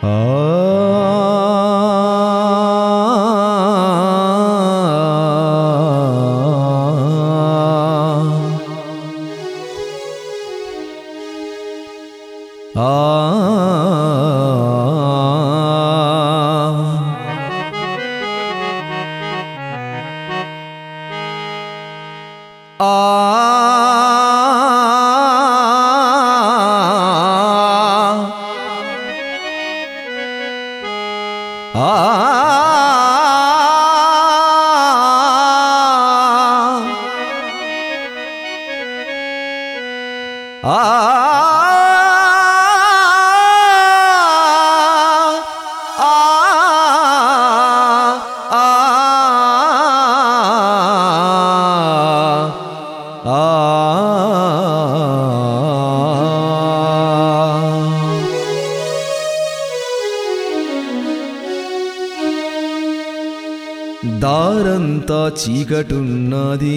దారంతా చీకటున్నది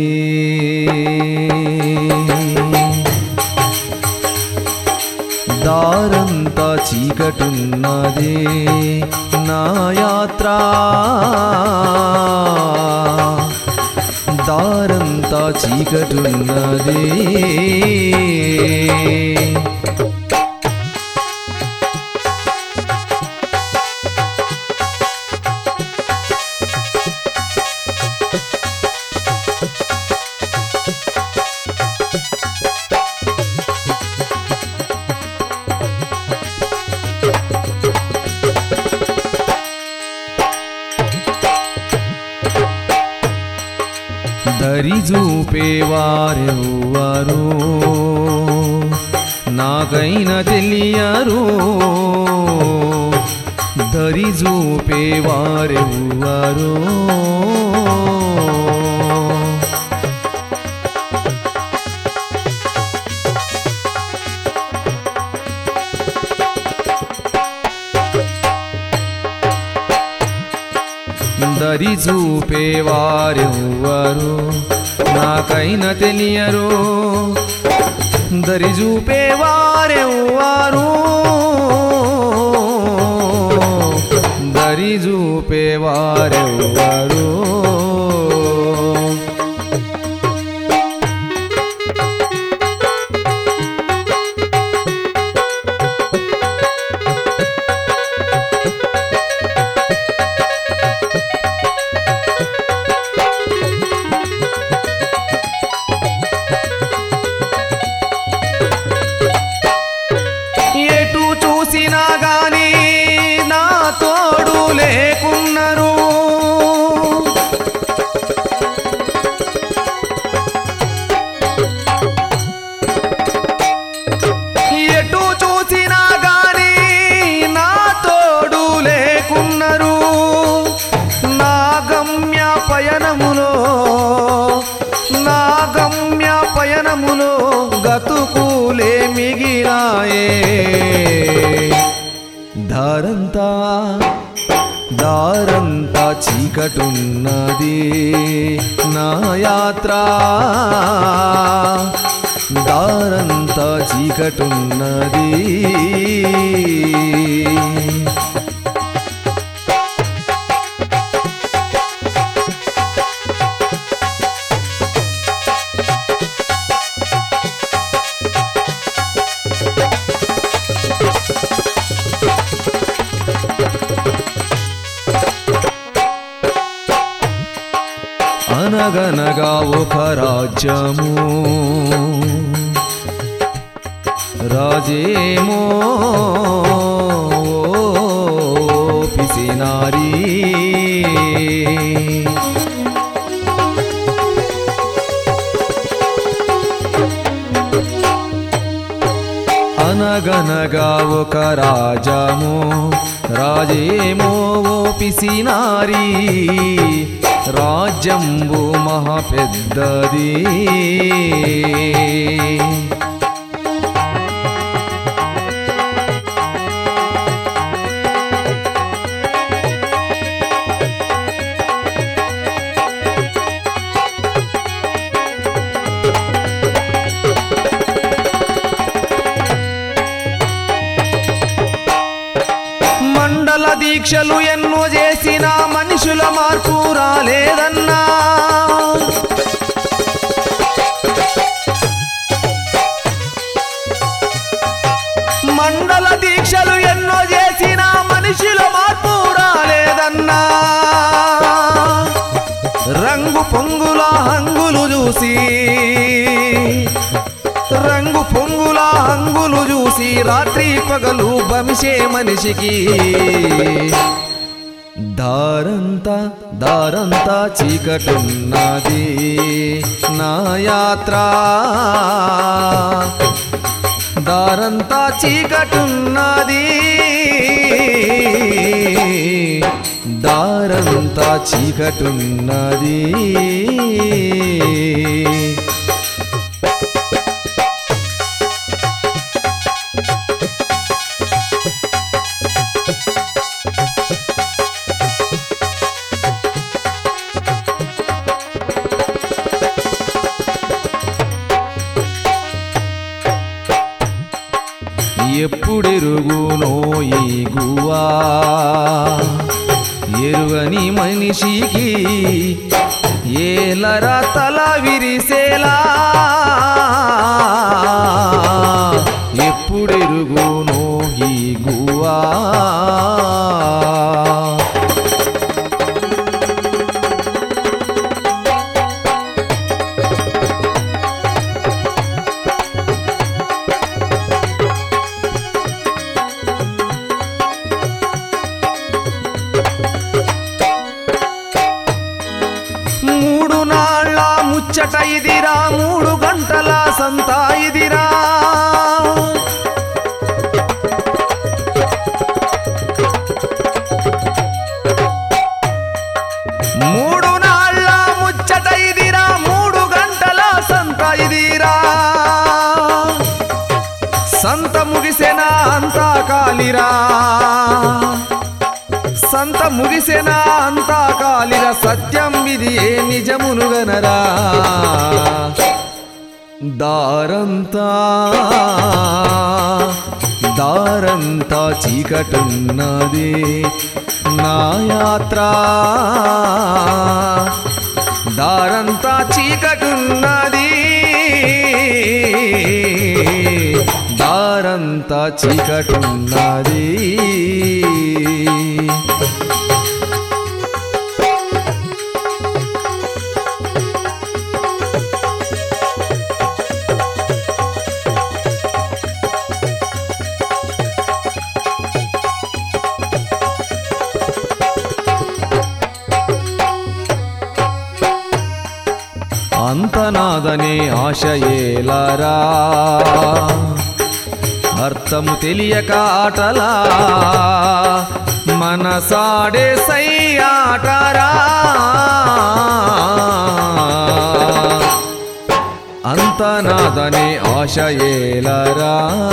దారంతా చీకటున్నది నా యాత్ర దారంతా చీకటున్నది దరి చూపేవారెవ్వరు నాకైన తెలియరు దరి చూపేవారెవ్వరు దరి చూపేవారెవ్వరు నాకైన తెలియరు దరి చూపేవారెవ్వరు దరి చూపేవారెవ్వరు ఎటు చూసినా గాని నా తోడు లేకున్నారు ఎటు చూసినా గాని నా తోడు లేకున్నారు నా గమ్య పయనములో నా గమ్య పయనములో గతుకులే మిగిలాయే దారంతా దారంతా చీకటున్నది నా యాత్ర దారంతా చీకటున్నది అనగనగా ఒక రాజ్యము రాజేమో పిసినారీ అనగనగా ఒక రాజము రాజేమో పిసినారీ రాజ్యంబు మహా పెద్దది దీక్షలు ఎన్నో చేసిన మనుషుల మార్పు రాలేదన్నా మండల దీక్షలు ఎన్నో చేసిన మనుషుల మార్పు రాలేదన్నా రంగు పొంగుల హంగులు చూసి రంగు పొంగుల హంగులు చూసి రాత్రి పగలు భమిషే మనిషికి దారంతా దారంతా చీకటున్నది నా యాత్ర దారంతా చీకటున్నది దారంతా చీకటున్నది ఎప్పుడెరుగునో ఈ గువా ఎరుగని మనిషికి ఏలరా తల విరిసేలా ఎప్పుడెరుగునో ఈ గువా మూడు నాళ్ళ ముచ్చట ఇదిరా మూడు గంటల సంత ఇదిరా మూడు నాళ్ళ ముచ్చట ఇదిరా మూడు గంటల సంత ఇదిరా సంత ముగిసెనా అంతా కాలిరా సంత ముగిసెన అంతా కాలిర సత్యం ఇది ఏ నిజమును గనరా దారంతా దారంతా చీకటున్నది నా యాత్ర దారంతా చీకటున్నది దారంతా చీకటున్నది అంతనాదనే ఆశ ఏలరా అర్థము తెలియక ఆటలా మనసాడే సై ఆటరా అంతనాదనే ఆశ ఏలరా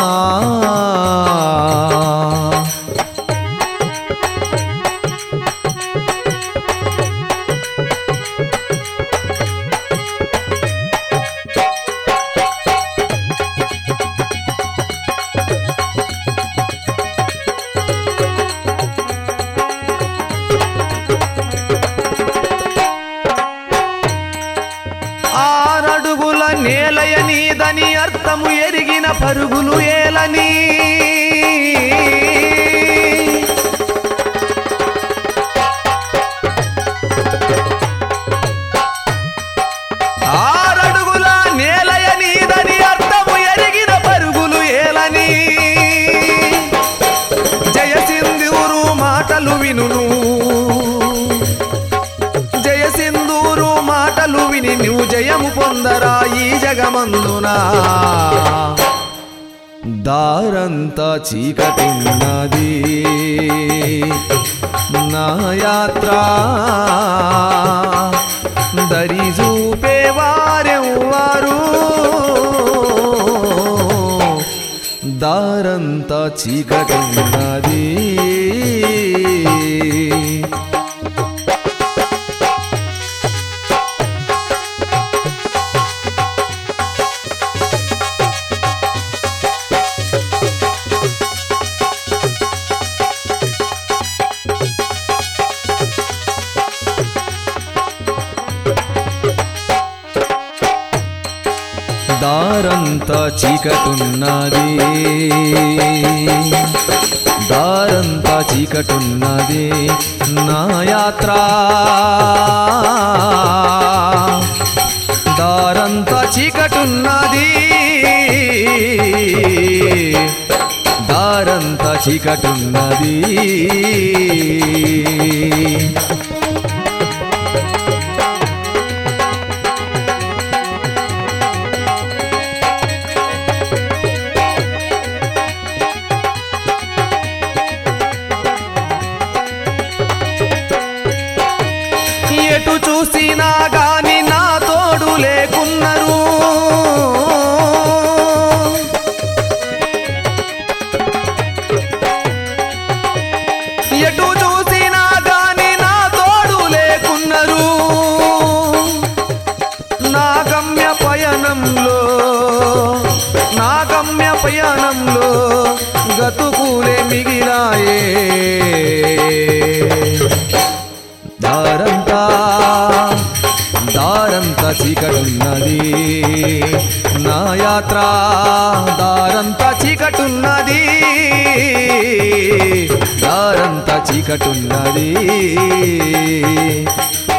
ఆరడుగుల నేలయనీదని అర్థము ఎరిగిన పరుగులు ఏలని ఆరడుగుల నేలయనీదని అర్థము ఎరిగిన పరుగులు ఏలని జయసింధూరు మాటలు వినును జయసింధూరు మాటలు విని నువ్వు జయము పొందరా ఈ జగమందునా దారంతా చీకటున్నది నా యాత్ర దరి చూపేవారెవ్వారు దారంతా చీకటున్నది దారంతా చీకటున్నది దారంతా చీకటున్నది నా యాత్ర దారంతా చీకటున్నది దారంతా చీకటున్నది ఎటు చూసినా గాని నా తోడు లేకున్నారు ఎటు చూసినా గాని నా తోడు లేకున్నారు నా గమ్య పయనంలో నా గమ్య పయనంలో గతుకులే మిగిలాయే దారంతా దారంతా చీకటున్నది నా యాత్ర దారంతా చీకటున్నది దారంతా చీకటున్నది